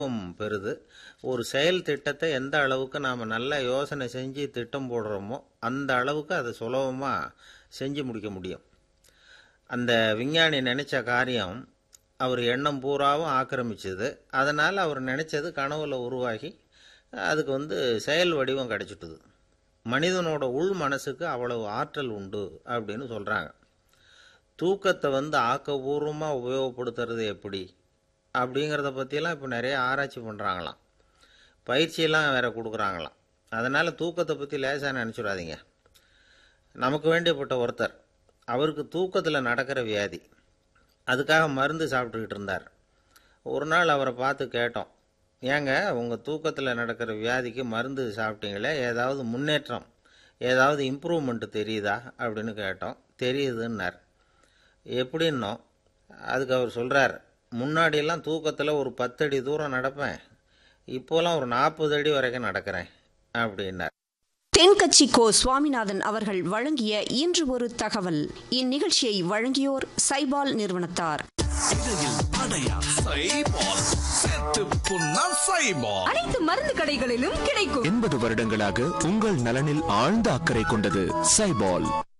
ம், பெறுது ஒரு செயல் திட்டத்தை எந்த அளவுக்கு நாம் நல்லா யோசனை செஞ்சு திட்டம் போடுறோமோ அந்த அளவுக்கு அதை சுலபமாக செஞ்சு முடிக்க முடியும் அந்த விஞ்ஞானி நினைச்ச காரியம் அவர் எண்ணம் பூராவும் ஆக்கிரமிச்சது அதனால் அவர் நினைச்சது கனவுல உருவாகி அதுக்கு வந்து செயல் வடிவம் கிடைச்சிட்டுது மனிதனோட உள் மனசுக்கு அவ்வளவு ஆற்றல் உண்டு அப்படின்னு சொல்கிறாங்க தூக்கத்தை வந்து ஆக்கபூர்வமாக உபயோகப்படுத்துறது எப்படி அப்படிங்கிறத பற்றியெல்லாம் இப்போ நிறைய ஆராய்ச்சி பண்ணுறாங்களாம் பயிற்சியெல்லாம் வேற கொடுக்குறாங்களாம் அதனால் தூக்கத்தை பற்றி லேசாக நினச்சிடாதீங்க நமக்கு வேண்டியப்பட்ட ஒருத்தர் அவருக்கு தூக்கத்தில் நடக்கிற வியாதி அதுக்காக மருந்து சாப்பிட்டுக்கிட்டு இருந்தார் ஒரு நாள் அவரை பார்த்து கேட்டோம் ஏங்க உங்கள் தூக்கத்தில் நடக்கிற வியாதிக்கு மருந்து சாப்பிட்டீங்களே ஏதாவது முன்னேற்றம் ஏதாவது இம்ப்ரூவ்மெண்ட் தெரியுதா அப்படின்னு கேட்டோம் தெரியுதுன்னார் எப்படின்னோம் அதுக்கு அவர் சொல்கிறார் முன்னாடியெல்லாம் தூக்கத்தில் ஒரு பத்தடி தூரம் நடப்பேன் இப்போலாம் ஒரு நாற்பது அடி வரைக்கும் நடக்கிறேன் அப்படின்னார் தென்கட்சி கோ சுவாமிநாதன் அவர்கள் வழங்கிய இன்று ஒரு தகவல் இந்நிகழ்ச்சியை வழங்கியோர் சைபால் நிறுவனத்தார் இடையில் அடையா சைபால் செத்து புண்ணா சைபால் அனைத்து மருந்து கடைகளிலும் கிடைக்கும் எண்பது வருடங்களாக உங்கள் நலனில் ஆழ்ந்த அக்கறை கொண்டது சைபால்